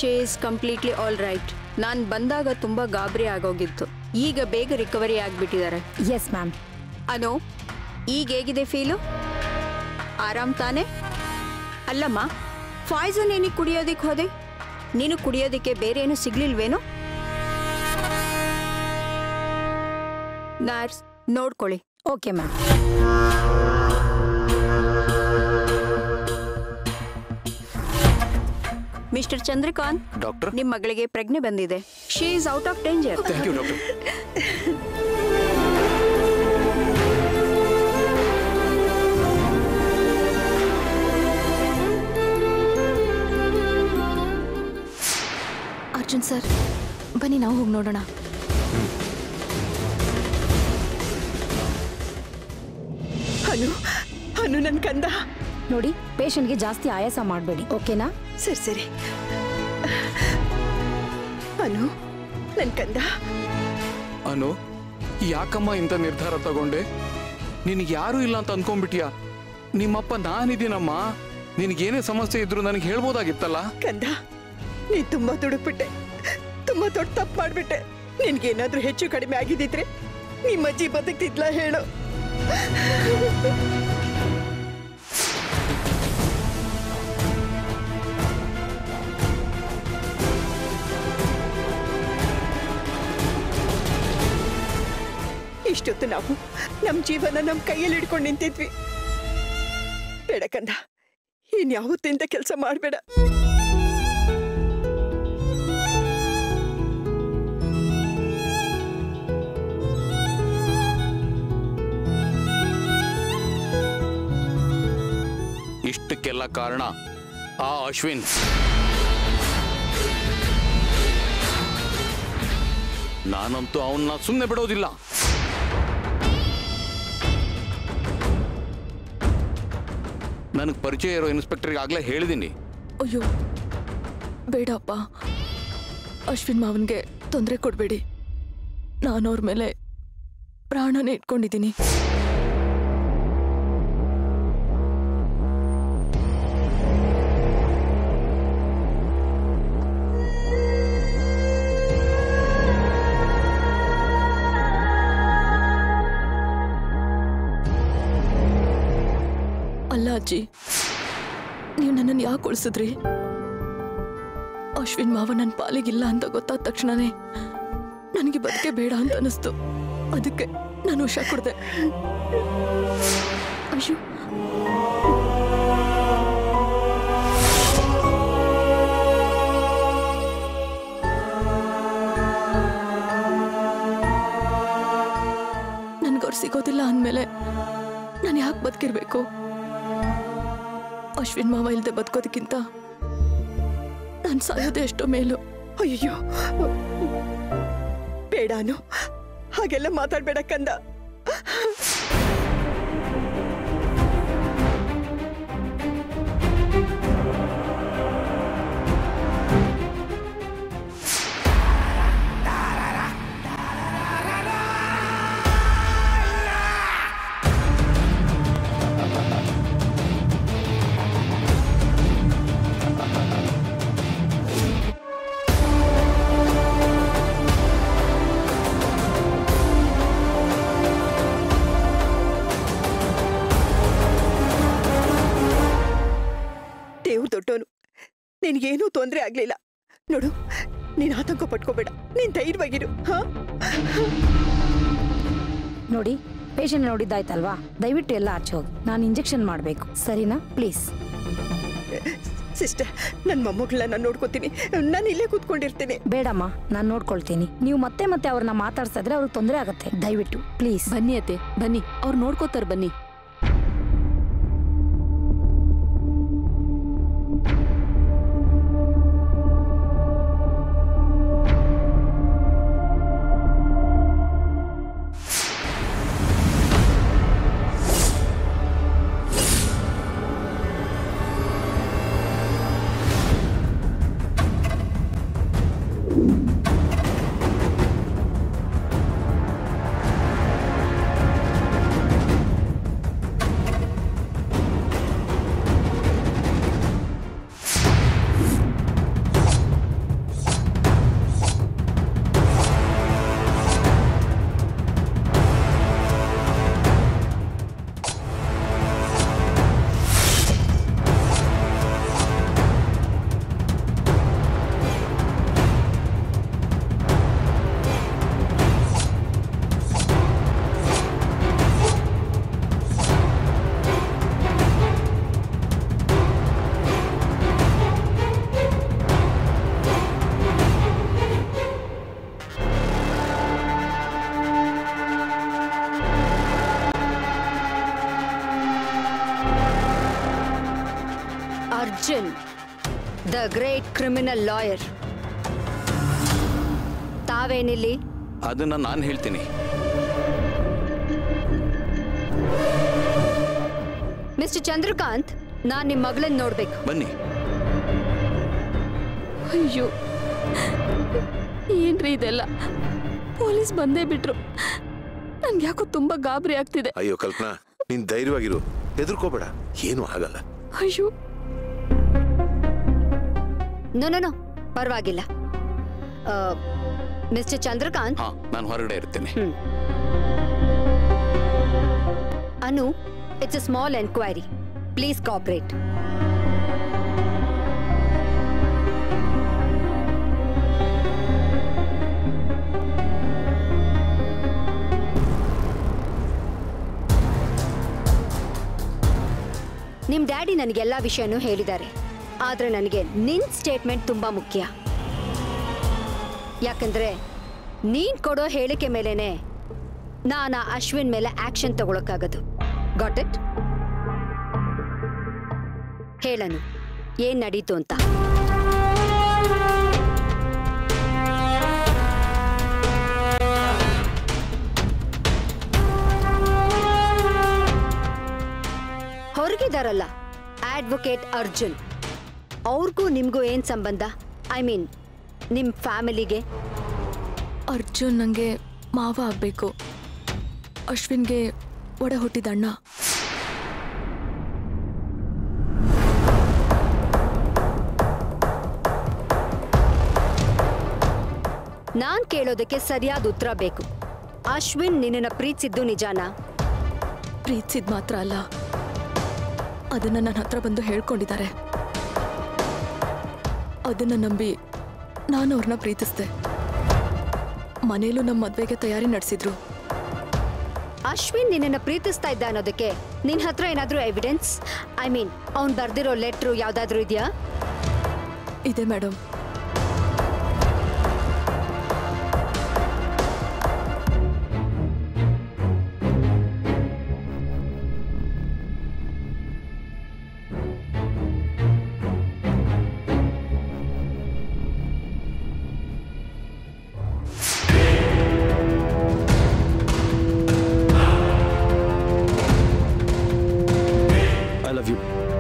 she is completely all right ನಾನು ಬಂದಾಗ ತುಂಬ ಗಾಬರಿ ಆಗೋಗಿತ್ತು ಈಗ ಬೇಗ ರಿಕವರಿ ಆಗಿಬಿಟ್ಟಿದ್ದಾರೆ ಎಸ್ ಮ್ಯಾಮ್ ಅನು ಈಗ ಹೇಗಿದೆ ಫೀಲು ಆರಾಮ್ ತಾನೆ ಅಲ್ಲಮ್ಮ ಫಾಯ್ಸನ್ ಏನಿಗೆ ಕುಡಿಯೋದಕ್ಕೆ ಹೋದೆ ನೀನು ಕುಡಿಯೋದಕ್ಕೆ ಬೇರೆ ಏನು ಸಿಗ್ಲಿಲ್ವೇನು ನರ್ಸ್ ನೋಡ್ಕೊಳ್ಳಿ okay ma'am mister Chandrakant doctor ನಿಮ್ಮ ಮಗಳಿಗೆ ಪ್ರಜ್ಞೆ ಬಂದಿದೆ she is out of danger thank you doctor Arjun sir ಬನ್ನಿ ನಾವು ಹೋಗಿ ನೋಡೋಣ ಅನು ಅನು ನನ್ ಕಂದ ನೋಡಿ ಪೇಷಂಟ್ಗೆ ಜಾಸ್ತಿ ಆಯಾಸ ಮಾಡಬೇಡಿ ಓಕೆನಾ ಸರಿ ಸರಿ ಅನು ನನ್ ಕಂದ ಅನು ಯಾಕಮ್ಮ ಇಂಥ ನಿರ್ಧಾರ ತಗೊಂಡೆ ನಿನಗೆ ಯಾರೂ ಇಲ್ಲ ಅಂತ ಅನ್ಕೊಂಡ್ಬಿಟ್ಯಾ ನಿಮ್ಮಪ್ಪ ನಾನಿದ್ದೀನಮ್ಮ ನಿನಗೇನೇ ಸಮಸ್ಯೆ ಇದ್ರು ನನಗೆ ಹೇಳ್ಬೋದಾಗಿತ್ತಲ್ಲ ಕಂದ ನೀನ್ ತುಂಬಾ ದುಡುಕ್ಬಿಟ್ಟೆ ತುಂಬಾ ದೊಡ್ಡ ತಪ್ಪು ಮಾಡ್ಬಿಟ್ಟೆ ನಿನ್ಗೇನಾದ್ರೂ ಹೆಚ್ಚು ಕಡಿಮೆ ಆಗಿದ್ದಿದ್ರೆ ನಿಮ್ಮ ಅಜ್ಜಿ ಬದುಕ್ತಿದ್ಲ ಹೇಳು ಇಷ್ಟೊತ್ತು ನಾವು ನಮ್ ಜೀವನ ನಮ್ ಕೈಯಲ್ಲಿ ಹಿಡ್ಕೊಂಡು ನಿಂತಿದ್ವಿ ಬೇಡ ಕಂದ ಇನ್ಯಾವತ್ತೂ ಇಂಥ ಕೆಲಸ ಮಾಡಬೇಡ ಇಷ್ಟಕ್ಕೆಲ್ಲ ಕಾರಣ ಆ ಅಶ್ವಿನ್ ನಾನಂತೂ ಅವನ್ನ ಸುಮ್ಮನೆ ಬಿಡೋದಿಲ್ಲ ನನಗೆ ಪರಿಚಯ ಇರೋ ಇನ್ಸ್ಪೆಕ್ಟರ್ಗೆ ಆಗಲೇ ಹೇಳಿದ್ದೀನಿ ಅಯ್ಯೋ ಬೇಡಪ್ಪ ಅಶ್ವಿನ್ ಮಾವನ್ಗೆ ತೊಂದರೆ ಕೊಡಬೇಡಿ ನಾನು ಅವ್ರ ಮೇಲೆ ಪ್ರಾಣನೇ ಇಟ್ಕೊಂಡಿದ್ದೀನಿ ಅಲ್ಲ ಅಜ್ಜಿ ನೀವು ನನ್ನನ್ನು ಯಾಕೆ ಉಳಿಸಿದ್ರಿ ಅಶ್ವಿನ್ ಮಾವ ನನ್ನ ಪಾಲಿಗಿಲ್ಲ ಅಂತ ಗೊತ್ತಾದ ತಕ್ಷಣನೇ ನನಗೆ ಬದುಕೆ ಬೇಡ ಅಂತ ಅನಿಸ್ತು ಅದಕ್ಕೆ ನಾನು ವಿಷ ಕುಡ್ದೆ ಅಯ್ಯೋ ನನ್ಗವ್ರು ಸಿಗೋದಿಲ್ಲ ಅಂದಮೇಲೆ ನಾನು ಯಾಕೆ ಬದುಕಿರ್ಬೇಕು ಅಶ್ವಿನ್ ಮಾವ ಇಲ್ಲದೆ ಬದುಕೋದಕ್ಕಿಂತ ನಾನು ಸಾಯೋದೇ ಎಷ್ಟೋ ಮೇಲು ಅಯ್ಯೋ ಬೇಡಾನು ಹಾಗೆಲ್ಲ ಮಾತಾಡ್ಬೇಡ ಕಂದ ದೇವ್ರು ದೊಡ್ಡವನು ನಿನ್ಗೇನೂ ತೊಂದರೆ ಆಗ್ಲಿಲ್ಲ ನೋಡು ನೀನ್ ಆತಂಕ ಪಟ್ಕೋಬೇಡ ನೀನ್ ಧೈರ್ಯವಾಗಿರು ಹಾ ನೋಡಿ ಪೇಷಂಟ್ ನೋಡಿದ್ದಾಯ್ತಲ್ವಾ ದಯವಿಟ್ಟು ಎಲ್ಲ ಆಚೆ ಹೋಗಿ ನಾನು ಇಂಜೆಕ್ಷನ್ ಮಾಡಬೇಕು ಸರಿನಾ ಪ್ಲೀಸ್ ಸಿಸ್ಟರ್ ನನ್ನ ಮೊಮ್ಮಗಳನ್ನ ನಾನು ನೋಡ್ಕೋತೀನಿ ನಾನು ಇಲ್ಲೇ ಕೂತ್ಕೊಂಡಿರ್ತೀನಿ ಬೇಡಮ್ಮ ನಾನು ನೋಡ್ಕೊಳ್ತೀನಿ ನೀವು ಮತ್ತೆ ಮತ್ತೆ ಅವ್ರನ್ನ ಮಾತಾಡ್ಸಿದ್ರೆ ಅವ್ರಿಗೆ ತೊಂದರೆ ಆಗುತ್ತೆ ದಯವಿಟ್ಟು ಪ್ಲೀಸ್ ಬನ್ನಿ ಅತ್ತೆ ಬನ್ನಿ ಅವ್ರು ನೋಡ್ಕೋತಾರೆ ಬನ್ನಿ Arjun the great criminal lawyer ತಾವೇನಿಲ್ಲಿ ಅದನ್ನ ನಾನು ಹೇಳ್ತೀನಿ ಮಿಸ್ಟರ್ ಚಂದ್ರಕಾಂತ್ ನಾನ್ ನಿಮ್ ಮಗಳನ್ನ ನೋಡ್ಬೇಕು ಬನ್ನಿ ಅಯ್ಯೋ ಏನ್ರಿ ಇದೆಲ್ಲ ಪೊಲೀಸ್ ಬಂದೇ ಬಿಟ್ರು ನನ್ಗೆ ಯಾಕೋ ತುಂಬಾ ಗಾಬರಿ ಆಗ್ತಿದೆ ಅಯ್ಯೋ ಕಲ್ಪನಾ ನೀನ್ ಧೈರ್ಯವಾಗಿರು ಹೆದರ್ಕೋಬೇಡ ಏನು ಆಗಲ್ಲ ಅಯ್ಯೋ ನೋ ನೋ ನೋ ಪರವಾಗಿಲ್ಲ ಮಿಸ್ಟರ್ ಚಂದ್ರಕಾಂತ್ ಹಾ ನಾನು ಹೊರಗಡೆ ಇರ್ತೇನೆ Anu it's a small enquiry please cooperate ನಿಮ್ ಡ್ಯಾಡಿ ನನಗೆಲ್ಲ ವಿಷಯನೂ ಹೇಳಿದ್ದಾರೆ ಆದ್ರೆ ನನಗೆ ನಿನ್ ಸ್ಟೇಟ್ಮೆಂಟ್ ತುಂಬಾ ಮುಖ್ಯ ಯಾಕಂದ್ರೆ ನೀನ್ ಕೊಡೋ ಹೇಳಿಕೆ ಮೇಲೇನೆ ನಾನು ಆ ಅಶ್ವಿನ್ ಮೇಲೆ ಆಕ್ಷನ್ ತಗೊಳಕ್ಕಾಗದು ಗಾಟ್ ಇಟ್ ಹೇಳನು ಏನ್ ನಡೀತು ಅಂತ ಹೊರಗಿದಾರಲ್ಲ ಅಡ್ವೊಕೇಟ್ ಅರ್ಜುನ್ ಅವ್ರಿಗೂ ನಿಮ್ಗೂ ಏನ್ ಸಂಬಂಧ ಐ ಮೀನ್ ನಿಮ್ ಫ್ಯಾಮಿಲಿಗೆ ಅರ್ಜುನ್ ನಂಗೆ ಮಾವ ಆಗ್ಬೇಕು ಅಶ್ವಿನ್ಗೆ ಒಡ ಹುಟ್ಟಿದ ಅಣ್ಣ ನಾನ್ ಕೇಳೋದಕ್ಕೆ ಸರಿಯಾದ ಉತ್ತರ ಬೇಕು ಅಶ್ವಿನ್ ನಿನ್ನನ್ನ ಪ್ರೀತಿಸಿದ್ದು ನಿಜಾನಾ ಪ್ರೀತಿಸಿದ್ ಮಾತ್ರ ಅಲ್ಲ ಅದನ್ನ ನನ್ನ ಹತ್ರ ಬಂದು ಹೇಳ್ಕೊಂಡಿದ್ದಾರೆ ಅದನ್ನ ನಂಬಿ ನಾನು ಅವ್ರನ್ನ ಪ್ರೀತಿಸ್ದೆ ಮನೇಲೂ ನಮ್ಮ ಮದ್ವೆಗೆ ತಯಾರಿ ನಡೆಸಿದ್ರು ಅಶ್ವಿನ್ ನಿನ್ನನ್ನ ಪ್ರೀತಿಸ್ತಾ ಇದ್ದ ಅನ್ನೋದಕ್ಕೆ ನಿನ್ ಹತ್ರ ಏನಾದ್ರೂ ಎವಿಡೆನ್ಸ್ ಐ ಮೀನ್ ಅವ್ನ್ ಬರ್ದಿರೋ ಲೆಟ್ರು ಯಾವ್ದಾದ್ರೂ ಇದೆಯಾ ಇದೆ ಮೇಡಮ್ ಐ ಲವ್ ಯು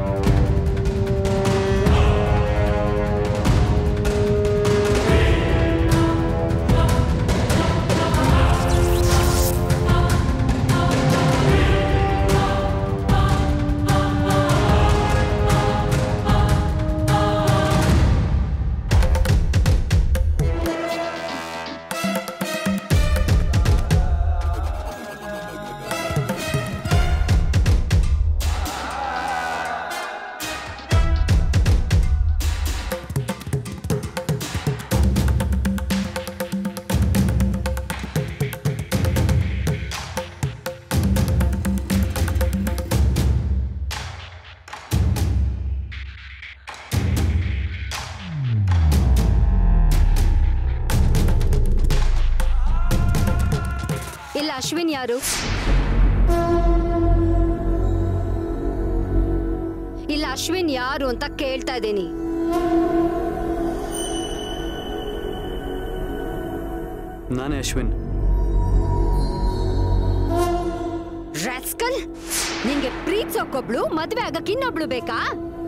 ಇಲ್ಲ ಅಶ್ವಿನ್ ಯಾರು ಇಲ್ಲ ಅಶ್ವಿನ್ ಯಾರು ಅಂತ ಕೇಳ್ತಾ ಇದ್ದೀನಿ ನಾನೇ ಅಶ್ವಿನ್ ರಾಸ್ಕಲ್ ನಿಂಗೆ ಪ್ರೀತಿಸೋಕೊಬ್ಳು ಮದ್ವೆ ಆಗಕ್ ಇನ್ನೊಬ್ಳು ಬೇಕಾ